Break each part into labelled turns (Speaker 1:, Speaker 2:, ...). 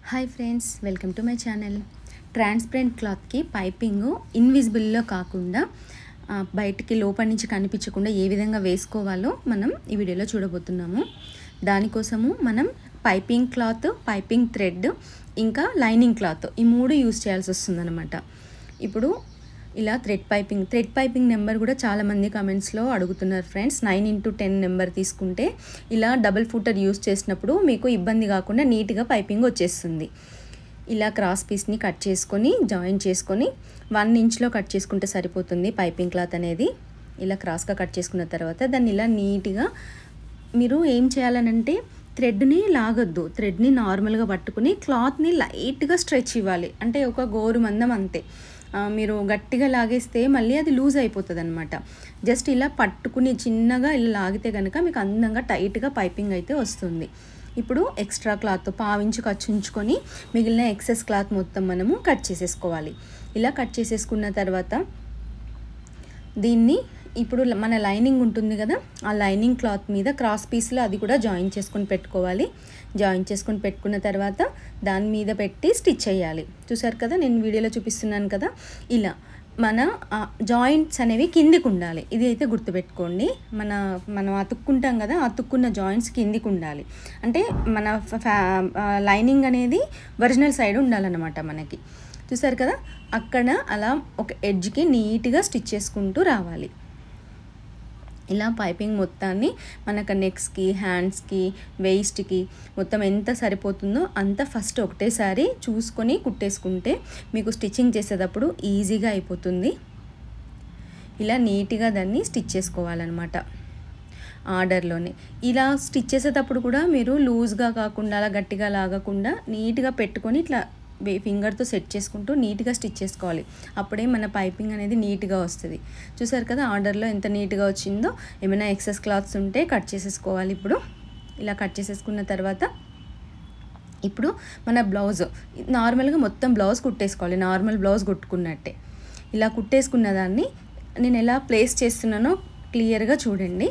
Speaker 1: hi friends welcome to my channel transparent క్లాత్కి piping ఇన్విజిబుల్లో కాకుండా ఆ, బయటికి లోపల నుంచి కనిపించకుండా ఏ విధంగా వేసుకోవాలో మనం ఈ వీడియోలో చూడబోతున్నాము దానికోసము మనం పైపింగ్ క్లాత్ పైపింగ్ థ్రెడ్ ఇంకా లైనింగ్ క్లాత్ ఈ మూడు యూస్ చేయాల్సి వస్తుందన్నమాట ఇప్పుడు ఇలా thread piping thread piping number కూడా చాలామంది కమెంట్స్లో అడుగుతున్నారు friends nine into ten number తీసుకుంటే ఇలా డబుల్ ఫుటర్ యూస్ చేసినప్పుడు మీకు ఇబ్బంది కాకుండా నీట్గా పైపింగ్ వచ్చేస్తుంది ఇలా క్రాస్ పీస్ని కట్ చేసుకొని జాయిన్ చేసుకొని వన్ ఇంచ్లో కట్ చేసుకుంటే సరిపోతుంది పైపింగ్ క్లాత్ అనేది ఇలా క్రాస్గా కట్ చేసుకున్న తర్వాత దాన్ని ఇలా నీట్గా మీరు ఏం చేయాలనంటే థ్రెడ్ని లాగొద్దు థ్రెడ్ని నార్మల్గా పట్టుకుని క్లాత్ని లైట్గా స్ట్రెచ్ ఇవ్వాలి అంటే ఒక గోరు మందం అంతే ఆ, మీరు గట్టిగా లాగేస్తే మళ్ళీ అది లూజ్ అయిపోతుంది అనమాట జస్ట్ ఇలా పట్టుకుని చిన్నగా ఇలా లాగితే కనుక మీకు అందంగా టైట్గా పైపింగ్ అయితే వస్తుంది ఇప్పుడు ఎక్స్ట్రా క్లాత్ పావించి ఖర్చు ఉంచుకొని మిగిలిన ఎక్సెస్ క్లాత్ మొత్తం మనము కట్ చేసేసుకోవాలి ఇలా కట్ చేసేసుకున్న తర్వాత దీన్ని ఇప్పుడు మన లైనింగ్ ఉంటుంది కదా ఆ లైనింగ్ క్లాత్ మీద క్రాస్ పీస్లో అది కూడా జాయిన్ చేసుకొని పెట్టుకోవాలి జాయిన్ చేసుకొని పెట్టుకున్న తర్వాత దాని మీద పెట్టి స్టిచ్ చేయాలి చూసారు కదా నేను వీడియోలో చూపిస్తున్నాను కదా ఇలా మన జాయింట్స్ అనేవి కిందికి ఉండాలి ఇది అయితే గుర్తుపెట్టుకోండి మన మనం అతుక్కుంటాం కదా అతుక్కున్న జాయింట్స్ కిందికి ఉండాలి అంటే మన లైనింగ్ అనేది ఒరిజినల్ సైడ్ ఉండాలన్నమాట మనకి చూసారు కదా అక్కడ అలా ఒక ఎడ్జ్కి నీట్గా స్టిచ్ చేసుకుంటూ రావాలి ఇలా పైపింగ్ మొత్తాన్ని మనకు నెక్స్కి హ్యాండ్స్కి వేస్ట్కి మొత్తం ఎంత సరిపోతుందో అంత ఫస్ట్ ఒకటేసారి చూసుకొని కుట్టేసుకుంటే మీకు స్టిచ్చింగ్ చేసేటప్పుడు ఈజీగా అయిపోతుంది ఇలా నీట్గా దాన్ని స్టిచ్ చేసుకోవాలన్నమాట ఆర్డర్లోనే ఇలా స్టిచ్ చేసేటప్పుడు కూడా మీరు లూజ్గా కాకుండా అలా గట్టిగా లాగకుండా నీట్గా పెట్టుకొని ఇట్లా ఫింగర్తో సెట్ చేసుకుంటూ నీట్గా స్టిచ్ చేసుకోవాలి అప్పుడే మన పైపింగ్ అనేది నీట్గా వస్తుంది చూసారు కదా ఆర్డర్లో ఎంత నీట్గా వచ్చిందో ఏమైనా ఎక్సెస్ క్లాత్స్ ఉంటే కట్ చేసేసుకోవాలి ఇప్పుడు ఇలా కట్ చేసేసుకున్న తర్వాత ఇప్పుడు మన బ్లౌజ్ నార్మల్గా మొత్తం బ్లౌజ్ కుట్టేసుకోవాలి నార్మల్ బ్లౌజ్ కుట్టుకున్నట్టే ఇలా కుట్టేసుకున్న దాన్ని నేను ఎలా ప్లేస్ చేస్తున్నానో క్లియర్గా చూడండి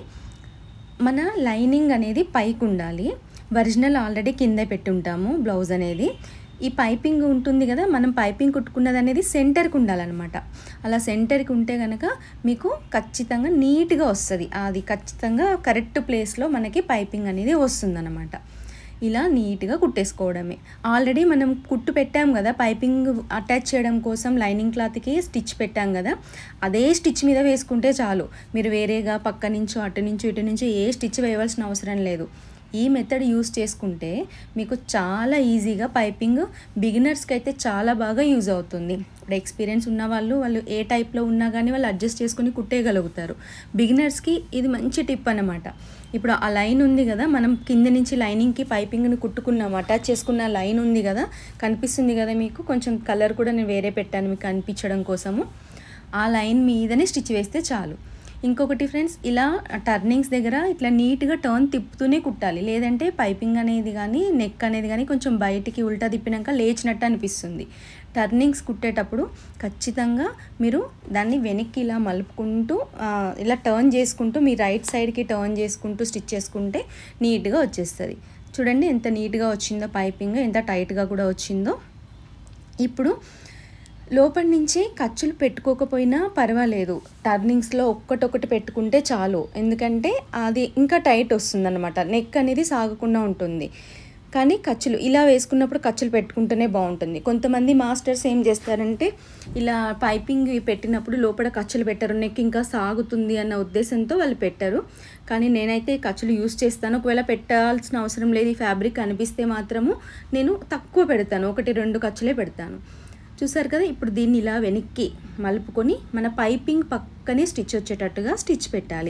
Speaker 1: మన లైనింగ్ అనేది పైకి ఉండాలి ఒరిజినల్ ఆల్రెడీ కింద పెట్టి ఉంటాము బ్లౌజ్ అనేది ఈ పైపింగ్ ఉంటుంది కదా మనం పైపింగ్ కుట్టుకున్నది అనేది సెంటర్కి ఉండాలన్నమాట అలా సెంటర్కి ఉంటే కనుక మీకు ఖచ్చితంగా నీట్గా వస్తుంది అది ఖచ్చితంగా కరెక్ట్ ప్లేస్లో మనకి పైపింగ్ అనేది వస్తుందన్నమాట ఇలా నీట్గా కుట్టేసుకోవడమే ఆల్రెడీ మనం కుట్టు పెట్టాం కదా పైపింగ్ అటాచ్ చేయడం కోసం లైనింగ్ క్లాత్కి స్టిచ్ పెట్టాం కదా అదే స్టిచ్ మీద వేసుకుంటే చాలు మీరు వేరేగా పక్క నుంచో అటు నుంచో ఇటు నుంచో ఏ స్టిచ్ వేయవలసిన అవసరం లేదు ఈ మెథడ్ యూస్ చేసుకుంటే మీకు చాలా ఈజీగా పైపింగ్ బిగినర్స్కి అయితే చాలా బాగా యూజ్ అవుతుంది ఇప్పుడు ఎక్స్పీరియన్స్ ఉన్న వాళ్ళు వాళ్ళు ఏ టైప్లో ఉన్నా కానీ వాళ్ళు అడ్జస్ట్ చేసుకుని కుట్టేయగలుగుతారు బిగినర్స్కి ఇది మంచి టిప్ అనమాట ఇప్పుడు ఆ లైన్ ఉంది కదా మనం కింద నుంచి లైనింగ్కి పైపింగ్ని కుట్టుకున్నాం అటాచ్ చేసుకున్న లైన్ ఉంది కదా కనిపిస్తుంది కదా మీకు కొంచెం కలర్ కూడా నేను వేరే పెట్టాను మీకు కనిపించడం కోసము ఆ లైన్ మీదనే స్టిచ్ వేస్తే చాలు ఇంకొకటి ఫ్రెండ్స్ ఇలా టర్నింగ్స్ దగ్గర ఇట్లా నీట్గా టర్న్ తిప్పుతూనే కుట్టాలి లేదంటే పైపింగ్ అనేది కానీ నెక్ అనేది కానీ కొంచెం బయటికి ఉల్టా తిప్పినాక లేచినట్టు అనిపిస్తుంది టర్నింగ్స్ కుట్టేటప్పుడు ఖచ్చితంగా మీరు దాన్ని వెనక్కి ఇలా మలుపుకుంటూ ఆ, ఇలా టర్న్ చేసుకుంటూ మీ రైట్ సైడ్కి టర్న్ చేసుకుంటూ స్టిచ్ చేసుకుంటే నీట్గా వచ్చేస్తుంది చూడండి ఎంత నీట్గా వచ్చిందో పైపింగ్ ఎంత టైట్గా కూడా వచ్చిందో ఇప్పుడు లోపల నుంచి ఖర్చులు పెట్టుకోకపోయినా పర్వాలేదు టర్నింగ్స్లో ఒక్కటొక్కటి పెట్టుకుంటే చాలు ఎందుకంటే అది ఇంకా టైట్ వస్తుందన్నమాట నెక్ అనేది సాగకుండా ఉంటుంది కానీ ఖర్చులు ఇలా వేసుకున్నప్పుడు ఖర్చులు పెట్టుకుంటేనే బాగుంటుంది కొంతమంది మాస్టర్స్ ఏం చేస్తారంటే ఇలా పైపింగ్ పెట్టినప్పుడు లోపల ఖర్చులు పెట్టరు నెక్ ఇంకా సాగుతుంది అన్న ఉద్దేశంతో వాళ్ళు పెట్టరు కానీ నేనైతే ఖర్చులు యూస్ చేస్తాను ఒకవేళ పెట్టాల్సిన అవసరం లేదు ఈ ఫ్యాబ్రిక్ అనిపిస్తే మాత్రము నేను తక్కువ పెడతాను ఒకటి రెండు ఖర్చులే పెడతాను చూసారు కదా ఇప్పుడు దీన్ని ఇలా వెనక్కి మలుపుకొని మన పైపింగ్ పక్కనే స్టిచ్ వచ్చేటట్టుగా స్టిచ్ పెట్టాలి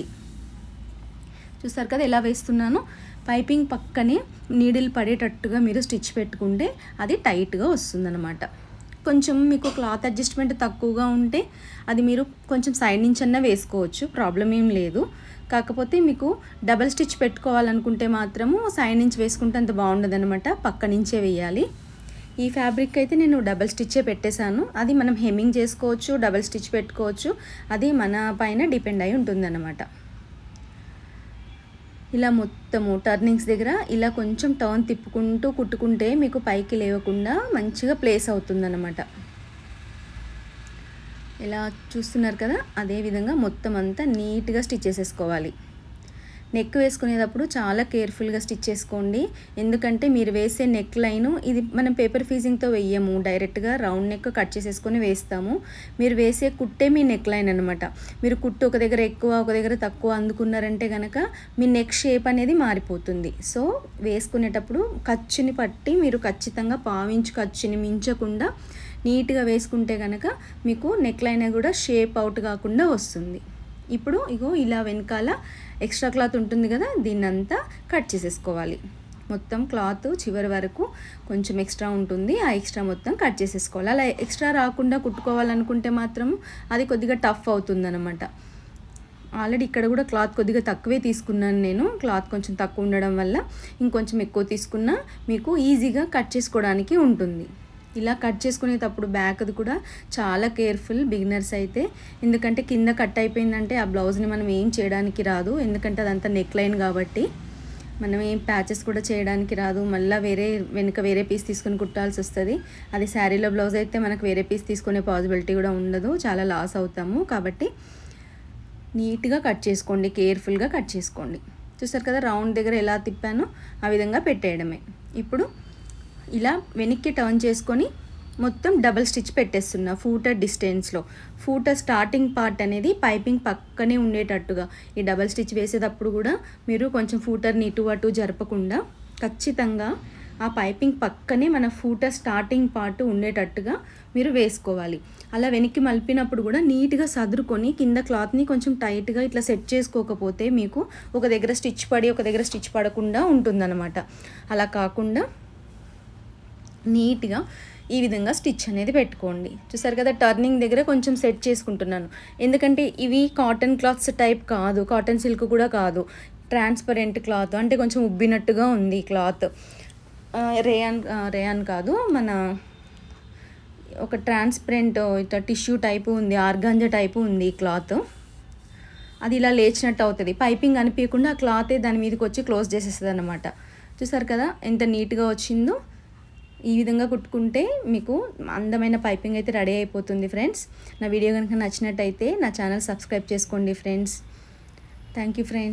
Speaker 1: చూసారు కదా ఎలా వేస్తున్నాను పైపింగ్ పక్కనే నీడిల్ పడేటట్టుగా మీరు స్టిచ్ పెట్టుకుంటే అది టైట్గా వస్తుందన్నమాట కొంచెం మీకు క్లాత్ అడ్జస్ట్మెంట్ తక్కువగా ఉంటే అది మీరు కొంచెం సైడ్ నుంచి అన్నా వేసుకోవచ్చు ప్రాబ్లం ఏం లేదు కాకపోతే మీకు డబల్ స్టిచ్ పెట్టుకోవాలనుకుంటే మాత్రము సైడ్ నుంచి వేసుకుంటే అంత బాగుండదనమాట పక్క నుంచే వేయాలి ఈ ఫ్యాబ్రిక్ అయితే నేను డబల్ స్టిచ్చే పెట్టేశాను అది మనం హెమ్మింగ్ చేసుకోవచ్చు డబల్ స్టిచ్ పెట్టుకోవచ్చు అది మన పైన డిపెండ్ అయి ఉంటుందన్నమాట ఇలా మొత్తము టర్నింగ్స్ దగ్గర ఇలా కొంచెం టర్న్ తిప్పుకుంటూ కుట్టుకుంటే మీకు పైకి లేవకుండా మంచిగా ప్లేస్ అవుతుందన్నమాట ఇలా చూస్తున్నారు కదా అదే విధంగా మొత్తం అంతా నీట్గా స్టిచ్ చేసేసుకోవాలి నెక్ వేసుకునేటప్పుడు చాలా కేర్ఫుల్గా స్టిచ్ చేసుకోండి ఎందుకంటే మీరు వేసే నెక్ లైన్ ఇది మనం పేపర్ ఫీజింగ్తో వేయము డైరెక్ట్గా రౌండ్ నెక్ కట్ చేసేసుకొని వేస్తాము మీరు వేసే కుట్టే మీ నెక్ లైన్ అనమాట మీరు కుట్టు ఒక దగ్గర ఎక్కువ ఒక దగ్గర తక్కువ అందుకున్నారంటే కనుక మీ నెక్ షేప్ అనేది మారిపోతుంది సో వేసుకునేటప్పుడు ఖర్చుని పట్టి మీరు ఖచ్చితంగా పావించు ఖర్చుని మించకుండా నీట్గా వేసుకుంటే కనుక మీకు నెక్ లైన్ కూడా షేప్ అవుట్ కాకుండా వస్తుంది ఇప్పుడు ఇగో ఇలా వెనకాల ఎక్స్ట్రా క్లాత్ ఉంటుంది కదా దీన్నంతా కట్ చేసేసుకోవాలి మొత్తం క్లాత్ చివరి వరకు కొంచెం ఎక్స్ట్రా ఉంటుంది ఆ ఎక్స్ట్రా మొత్తం కట్ చేసేసుకోవాలి అలా ఎక్స్ట్రా రాకుండా కుట్టుకోవాలనుకుంటే మాత్రం అది కొద్దిగా టఫ్ అవుతుందన్నమాట ఆల్రెడీ ఇక్కడ కూడా క్లాత్ కొద్దిగా తక్కువే తీసుకున్నాను నేను క్లాత్ కొంచెం తక్కువ ఉండడం వల్ల ఇంకొంచెం ఎక్కువ తీసుకున్నా మీకు ఈజీగా కట్ చేసుకోవడానికి ఉంటుంది ఇలా కట్ చేసుకునేటప్పుడు బ్యాక్ది కూడా చాలా కేర్ఫుల్ బిగినర్స్ అయితే ఎందుకంటే కింద కట్ అయిపోయిందంటే ఆ బ్లౌజ్ని మనం ఏం చేయడానికి రాదు ఎందుకంటే అదంతా నెక్ లైన్ కాబట్టి మనం ఏం ప్యాచెస్ కూడా చేయడానికి రాదు మళ్ళీ వేరే వెనుక వేరే పీస్ తీసుకొని కుట్టాల్సి వస్తుంది అది శారీలో బ్లౌజ్ అయితే మనకు వేరే పీస్ తీసుకునే పాసిబిలిటీ కూడా ఉండదు చాలా లాస్ అవుతాము కాబట్టి నీట్గా కట్ చేసుకోండి కేర్ఫుల్గా కట్ చేసుకోండి చూసారు కదా రౌండ్ దగ్గర ఎలా తిప్పానో ఆ విధంగా పెట్టేయడమే ఇప్పుడు ఇలా వెనక్కి టర్న్ చేసుకొని మొత్తం డబల్ స్టిచ్ పెట్టేస్తున్నా ఫూటర్ డిస్టెన్స్లో ఫూటర్ స్టార్టింగ్ పార్ట్ అనేది పైపింగ్ పక్కనే ఉండేటట్టుగా ఈ డబల్ స్టిచ్ వేసేటప్పుడు కూడా మీరు కొంచెం ఫూటర్ని ఇటు అటు జరపకుండా ఖచ్చితంగా ఆ పైపింగ్ పక్కనే మన ఫూటర్ స్టార్టింగ్ పార్ట్ ఉండేటట్టుగా మీరు వేసుకోవాలి అలా వెనక్కి మలిపినప్పుడు కూడా నీట్గా సదురుకొని కింద క్లాత్ని కొంచెం టైట్గా ఇట్లా సెట్ చేసుకోకపోతే మీకు ఒక దగ్గర స్టిచ్ పడి ఒక దగ్గర స్టిచ్ పడకుండా ఉంటుందన్నమాట అలా కాకుండా నీట్గా ఈ విధంగా స్టిచ్ అనేది పెట్టుకోండి చూసారు కదా టర్నింగ్ దగ్గర కొంచెం సెట్ చేసుకుంటున్నాను ఎందుకంటే ఇవి కాటన్ క్లాత్స్ టైప్ కాదు కాటన్ సిల్క్ కూడా కాదు ట్రాన్స్పరెంట్ క్లాత్ అంటే కొంచెం ఉబ్బినట్టుగా ఉంది క్లాత్ రేయాన్ రేయాన్ కాదు మన ఒక ట్రాన్స్పరెంట్ ఇట్లా టిష్యూ టైపు ఉంది ఆర్గాంజా టైపు ఉంది క్లాత్ అది ఇలా లేచినట్టు అవుతుంది పైపింగ్ అనిపించకుండా ఆ క్లాతే దాని మీదకి వచ్చి క్లోజ్ చేసేస్తుంది అనమాట చూసారు కదా ఎంత నీట్గా వచ్చిందో ఈ విధంగా కుట్టుకుంటే మీకు అందమైన పైపింగ్ అయితే రెడీ అయిపోతుంది ఫ్రెండ్స్ నా వీడియో కనుక నచ్చినట్టయితే నా ఛానల్ సబ్స్క్రైబ్ చేసుకోండి ఫ్రెండ్స్ థ్యాంక్ యూ ఫ్రెండ్స్